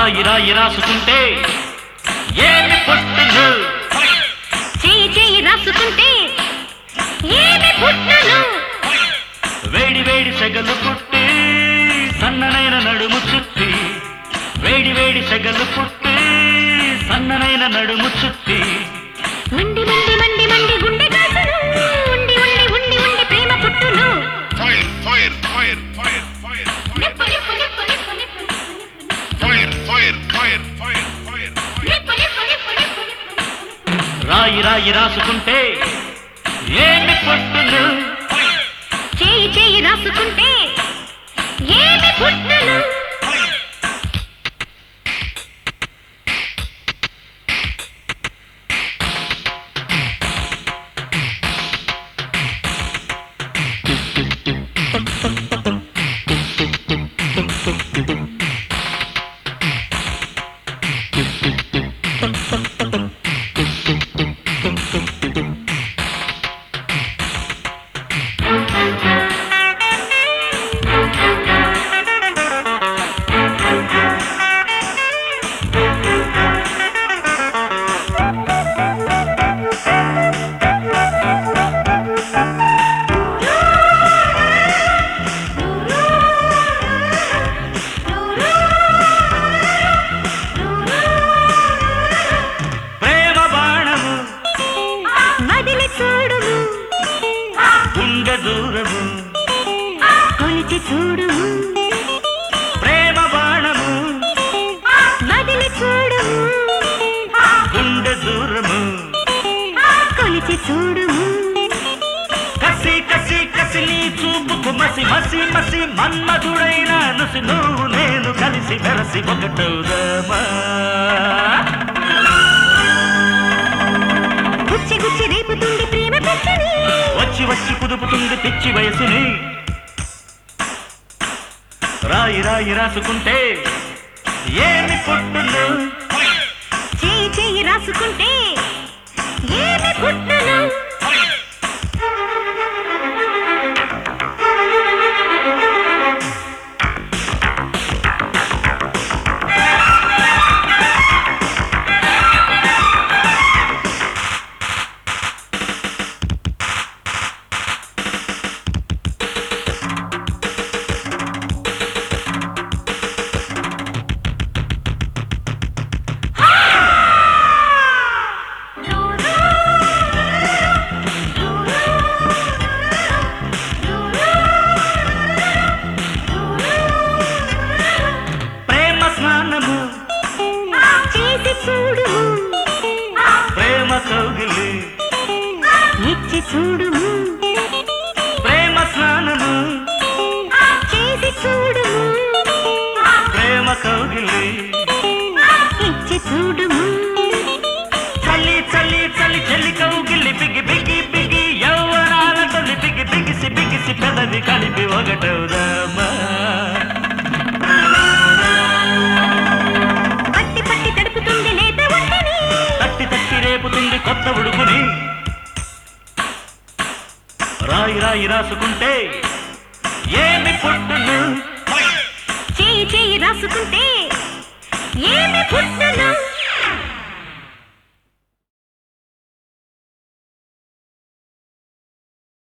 రాయి రాయి రాసుకుంటే ఏమి పుట్టును చేయి చేయి రాసుకుంటే ఏమి పుట్టును వేడి వేడి సెగలు పుట్టి సన్ననైన నడుము చుట్టి వేడి వేడి సెగలు పుట్టి సన్ననైన నడుము చుట్టి మండి మండి మండి మండి గుండె కాసును ఉండి ఉండి ఉండి ఉండి ప్రేమ పుట్టును Fire, fire, fire, fire, fire, నిప్పు నిప్పు నిప్పు నిప్పు నిప్పు fire, fire, fire, fire, fire, fire. నిప్పు నిప్పు నిప్పు నిప్పు నిప్పు రాయి రాయి రాసుకుంటే ఏమి పుట్టును చేయి చేయి రాసుకుంటే ఏమి పుట్టును ప్రేమ బాణము మదిలి చూడుము గుండె దూరము కొలిచి చూడుము ప్రేమ బాణము మదిలి చూడుము గుండె దూరము కొలిచి చూడుము కసి కసి కసి నీ చూపుకు మసి మసి మసి మన్మధుడైన నుసి నువ్వు నేను కలిసి వెరసి ఒకటవుదామా గుచ్చి గుచ్చి రేపుతుంది ప్రేమ పిచ్చిని వచ్చి వచ్చి కుదుపుతుంది పిచ్చి వయసుని రాయి రాయి రాసుకుంటే ఏమి పుట్టును చేయి చేయి రాసుకుంటే ఏమి పుట్టును ప్రేమ స్నానము చేసి చూడుము ప్రేమ కౌగిలి ఇచ్చి చూడుము ప్రేమ స్నానము చేసి చూడుము ప్రేమ కౌగిలి ఇచ్చి చూడుము చలి చలి చలి చలి కౌగిలి బిగి బిగి బిగి యౌవనాలతో బిగి బిగిసి బిగిసి పెదవి కలిపి ఒకటవుదామా పట్టి పట్టి తడుపుతుంది లేత ఒంటిని తట్టి తట్టి రేపుతుంది కొత్త ఉడుకుని రాయి రాయి రాసుకుంటే ఏమి పుట్టును చేయి చేయి రాసుకుంటే